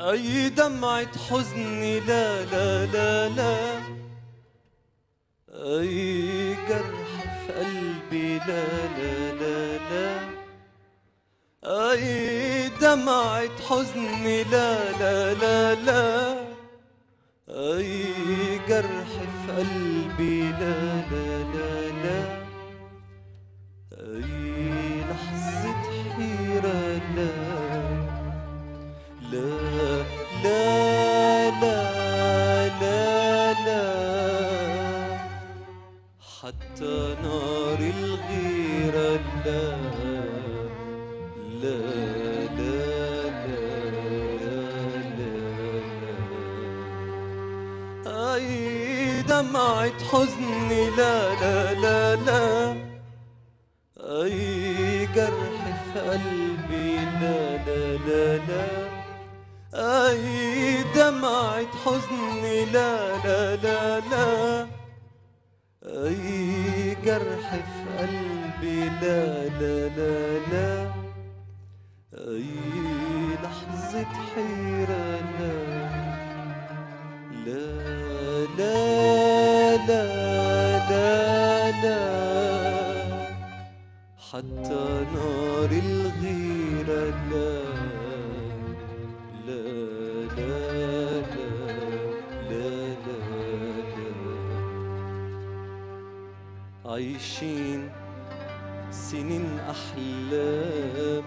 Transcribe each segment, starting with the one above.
أي دمعة حزن لا لا لا لا أي جرح في قلبي لا لا لا لا أي دمعة حزن لا لا لا لا أي جرح في قلبي لا لا لا لا أي لحظة حيرة لا لا لا لا لا لا حتى نار الغيرة لا لا لا لا لا لا أي دمعة حزن لا لا لا لا أي جرح في قلبي لا لا لا لا أي دمعة حزن لا لا لا لا أي جرح في قلبي لا لا لا لا أي لحظة حيرة لا لا لا لا لا لا حتى نار الغيرة لا لا لا لا لا لا لا عايشين سنين أحلام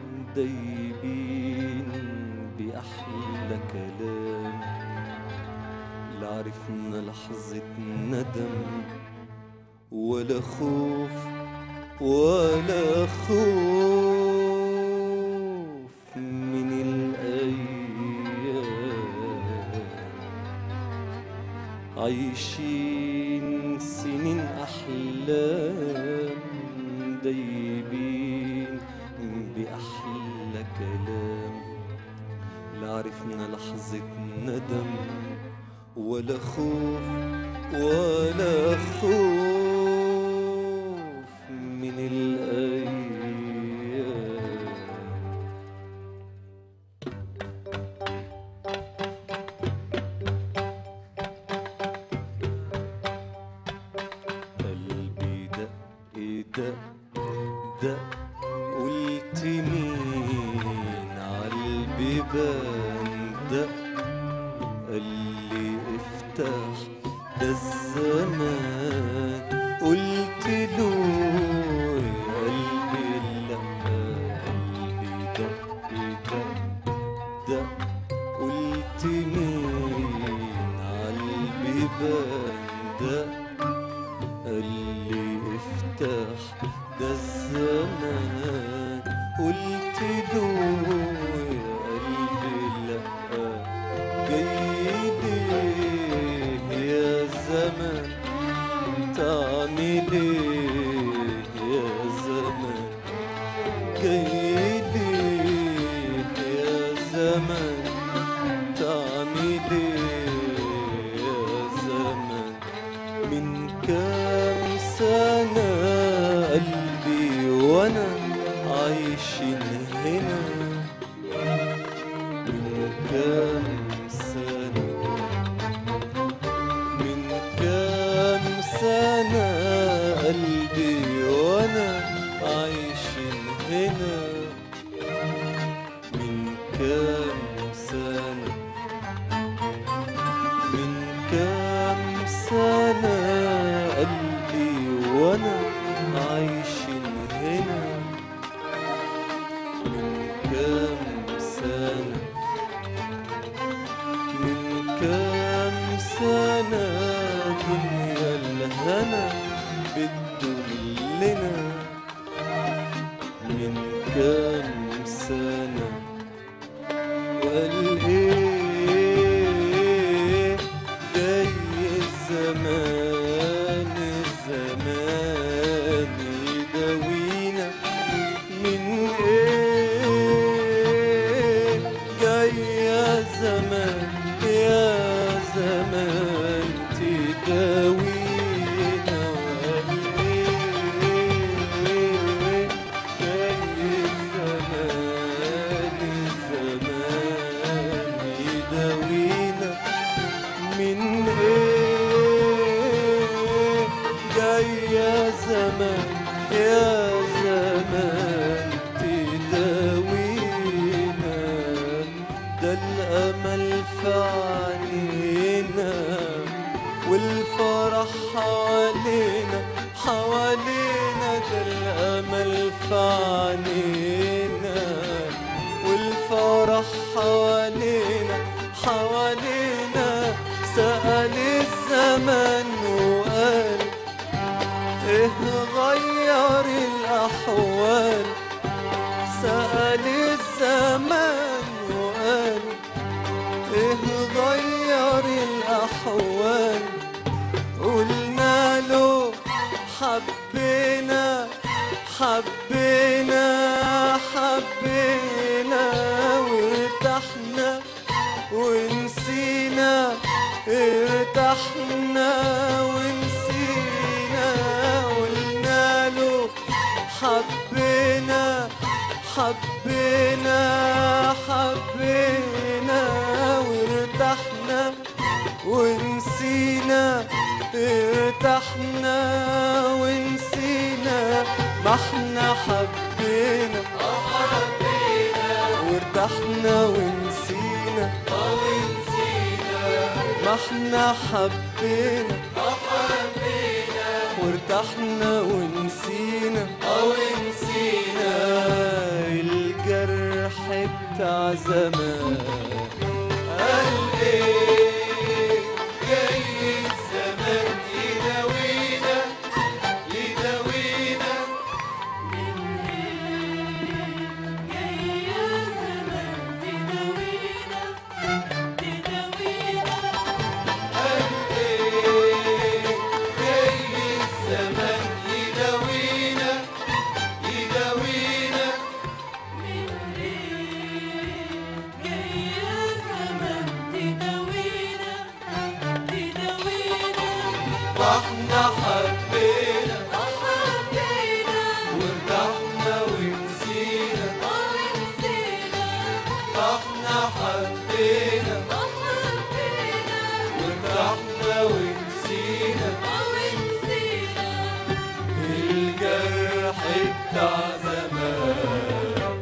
دايبين بأحلى كلام لا عرفنا لحظة ندم ولا خوف ولا خوف من الأيام عايشين سنين أحلام دايبين بأحلى كلام لا عرفنا لحظة ندم ولا خوف ولا خوف من الأيام قلبي دق دق دق قلت مين عالبيبان دق قال لي افتح ده الزمان قلت له يا قلبي لا قلبي دق دق دق قلت مين عالبيبان دق قال لي افتح ده الزمان قلت له يا قلبي لا جاي ليه يا زمان تعمل ايه يا زمان جاي ليه يا زمان تعمل ايه يا زمان من كام سنة قلبي وانا عايشين هنا من كام سنة من كام سنة قلبي وانا عايشين هنا من كام سنة من كام سنة قلبي وانا عايشين هنا من كام سنة من كام سنة دنيا الهنا بتدلنا من كام سنة وقال ايه جاي الزمان الزمان يداوينا من ايه جاي يا زمان يا زمان تداوينا وقال ايه جاي سأل الزمن وقال ايه غير الأحوال سأل الزمن وقال ايه غير الأحوال قلنا له حبينا حبينا حبينا وارتحنا ونسينا ارتحنا ونسينا قلنا له حبينا حبينا حبينا وارتحنا ونسينا ارتحنا ونسينا ما احنا حبينا وارتحنا ونسينا ما احنا حبينا وارتحنا ونسينا ونسينا الجرح بتاع زمان قال ايه جاي الزمان يداوينا يداوينا جاي الزمان يداوينا يداوينا واحنا حبينا وارتحنا ونسينا احنا حبينا وارتحنا ونسينا الجرح بتاع زمان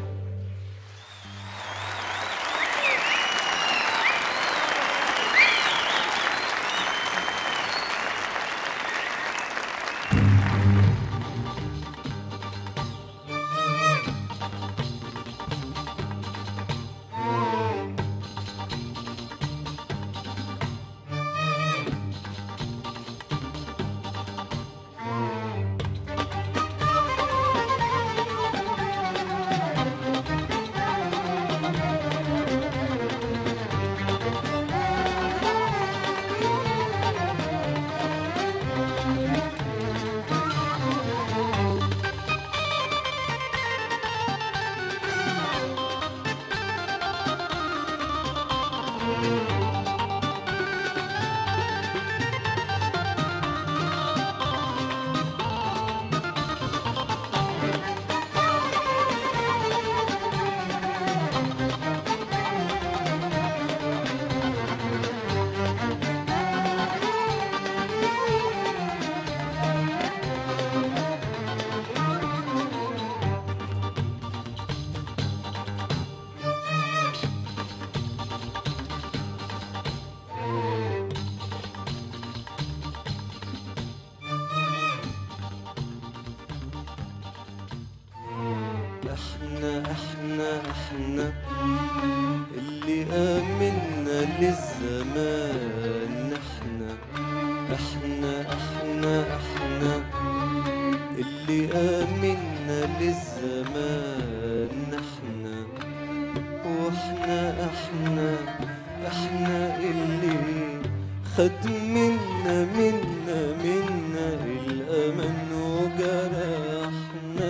احنا احنا احنا اللي امنا للزمان احنا احنا احنا احنا اللي امنا للزمان احنا واحنا احنا احنا اللي خد منا منا منا الامل وجرحنا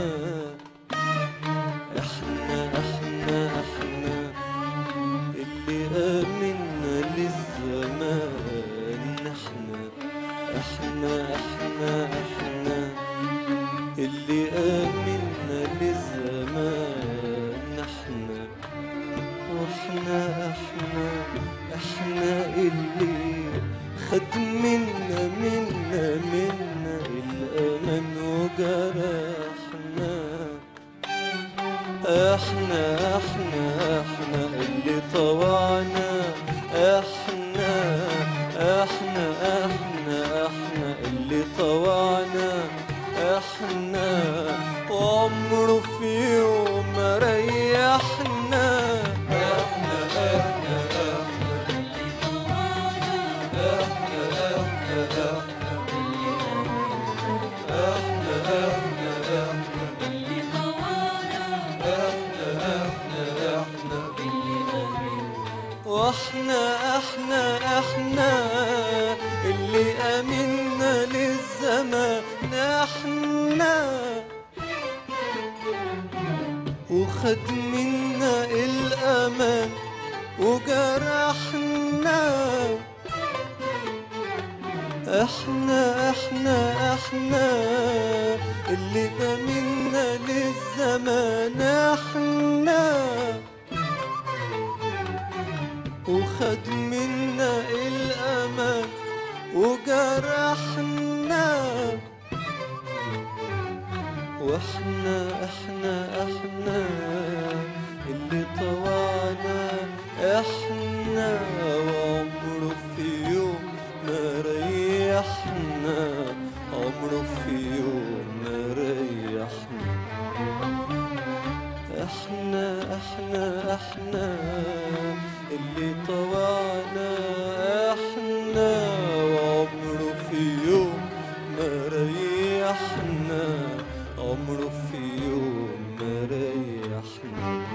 احنا احنا احنا اللي امنا للزمان احنا احنا احنا احنا اللي امنا للزمان احنا واحنا احنا احنا اللي خد منا منا منا الامل وجرحنا احنا احنا احنا اللي طوعنا احنا احنا احنا احنا اللي طوعنا احنا وعمره في يوم ما ريحنا احنا احنا احنا احنا اللي امنا للزمان احنا وخد منا الامان وجرحنا احنا احنا احنا اللي بمنا للزمان احنا وخد منا الامان وجرحنا واحنا احنا احنا اللي طوعنا احنا وعمره في يوم ما ريحنا عمره في يوم ما ريحنا احنا احنا احنا اللي طوعنا احنا وعمره في يوم ما ريحنا عمره في يوم ما ريحنا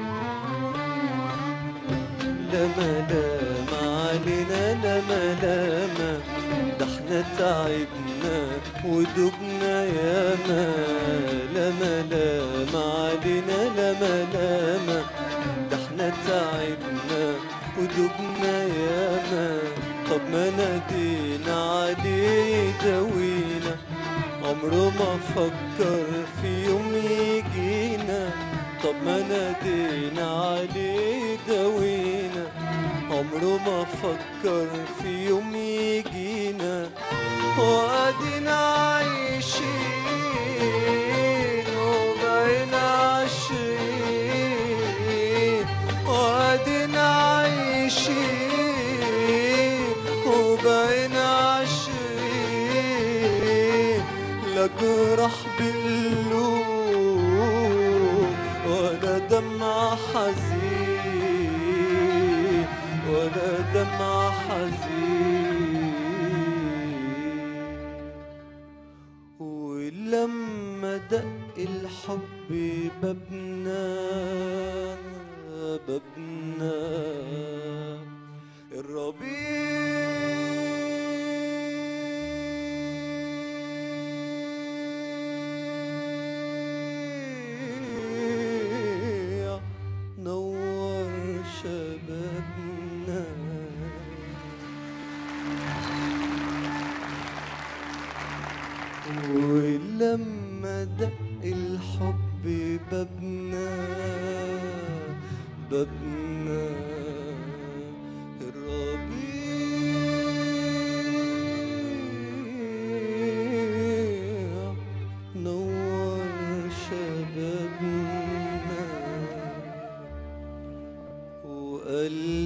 لما لما علينا لما لما ده احنا تعبنا ودبنا ياما لما لما علينا لما لما ده احنا تعبنا ودبنا ياما طب ما نادينا عليه دوينا عمره ما فكر في يوم يجينا طب ما نادينا عليه دوينا عمره ما فكر في يوم يجينا وادينا عايشين وبقينا عايشين وادينا عايشين وبقينا عايشين لا جرح بالقلوب ولا دمع حزين ولا دمع حزين ولما دق الحب بابنا بابنا الربيع نور شبابنا ولما دق الحب بابنا بابنا الربيع نور شبابنا وقال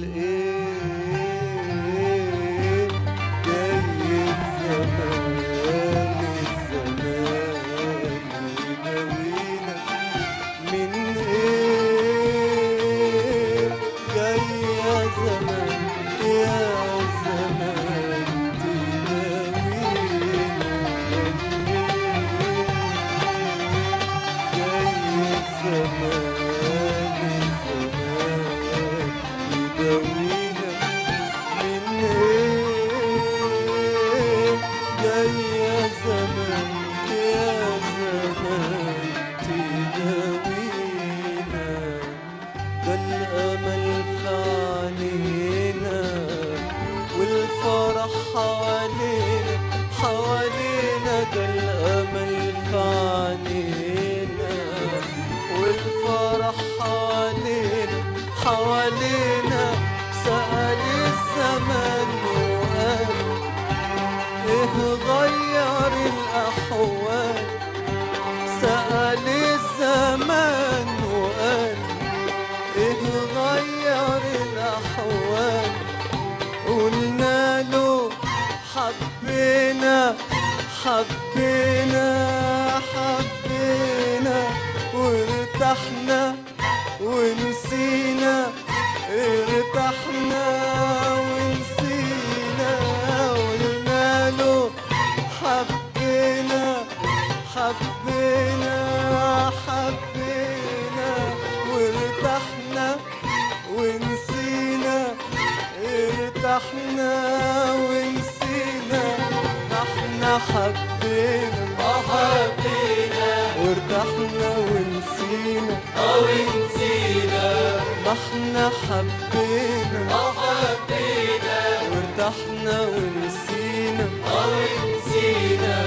ايه جاي الزمان الزمان يداوينا من ايه جاي يا زمان يا زمان تداوينا من ايه جاي الزمان الزمان يداوينا من ايه جاي يا زمان يا زمان تداوينا ده الامل في عينينا والفرح حوالينا حوالينا ده الامل في عينينا والفرح حوالينا حوالينا سأل الزمان وقال ايه غير الاحوال سأل الزمان وقال ايه غير الاحوال قلنا له حبينا حبينا حبينا وارتحنا ونسينا ارتحنا ونسينا قلنا له حبينا حبينا حبينا وارتحنا ونسينا ارتحنا احنا حبينا وحبينا وارتحنا ونسينا أو نسينا ما احنا حبينا وحبينا وارتحنا ونسينا أو نسينا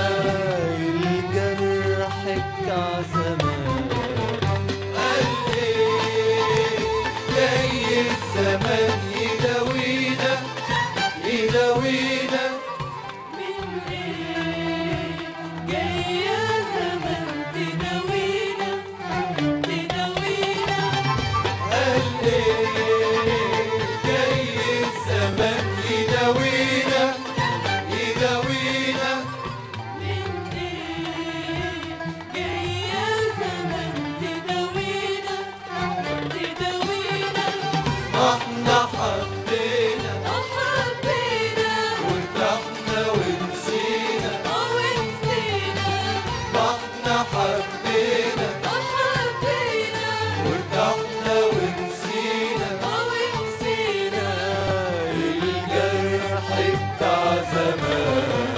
الجرح بتاع زمان قال إيه جاي الزمان يداوينا يداوينا من ايه جاي يا زمن تداوينا تداوينا قال إيه جاي الزمان يداوينا يداوينا من ايه جاي يا زمن تداوينا تداوينا ما احنا حبينا وحبينا وارتحنا ونسينا او نسينا ما احنا حبينا وحبينا وارتحنا ونسينا او نسينا الجرح بتاع زمان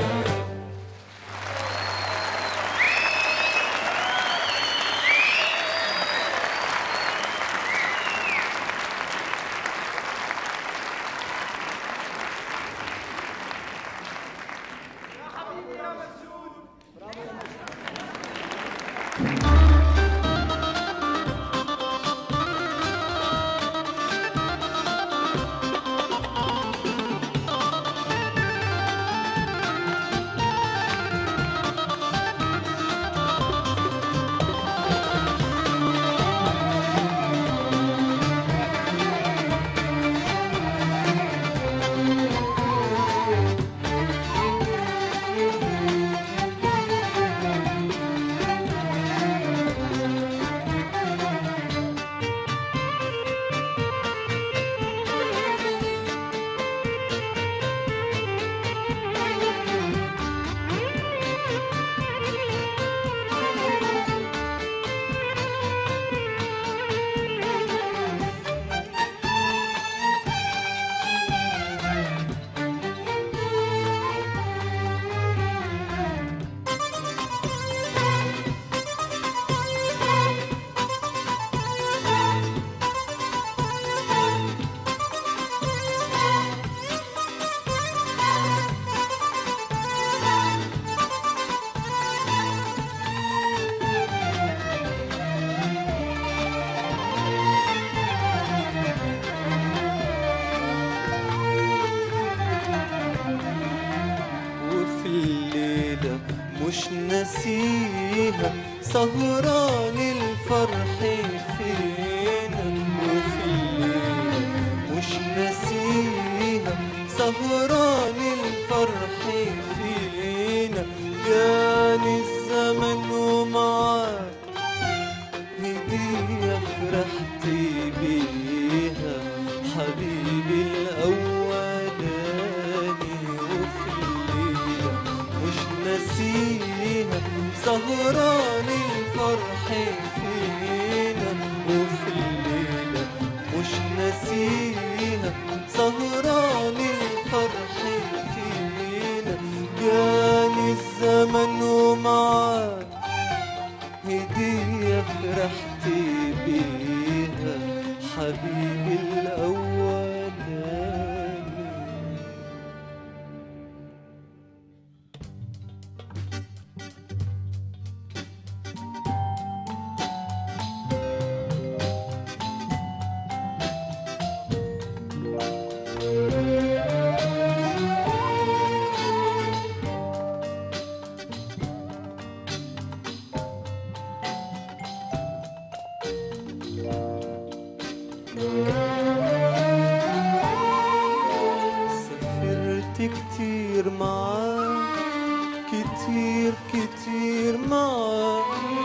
وفي الليلة مش ناسيها سهران الفرح فينا وفي الليلة مش ناسيها سهران الفرح فينا جاني الزمن ومعاه هدية فرحت بيها حبيبي الأولاني وفي الليلة مش ناسيها سهران الفرح فينا وفي الليلة مش ناسيها سهران الفرح فينا جاني الزمن ومعاه هدية فرحت بيها حبيبي الأولاني سافرت كتير معاه كتير كتير معاه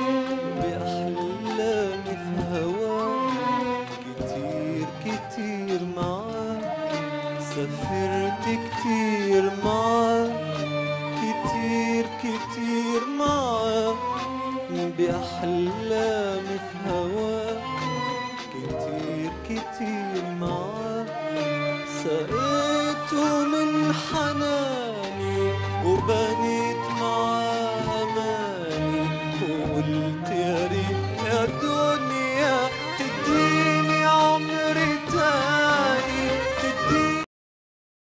بأحلامي في هواه كتير كتير معاه سافرت كتير معاه كتير كتير معاه بأحلامي في هواه كتير كتير معاه سقيته من حناني وبني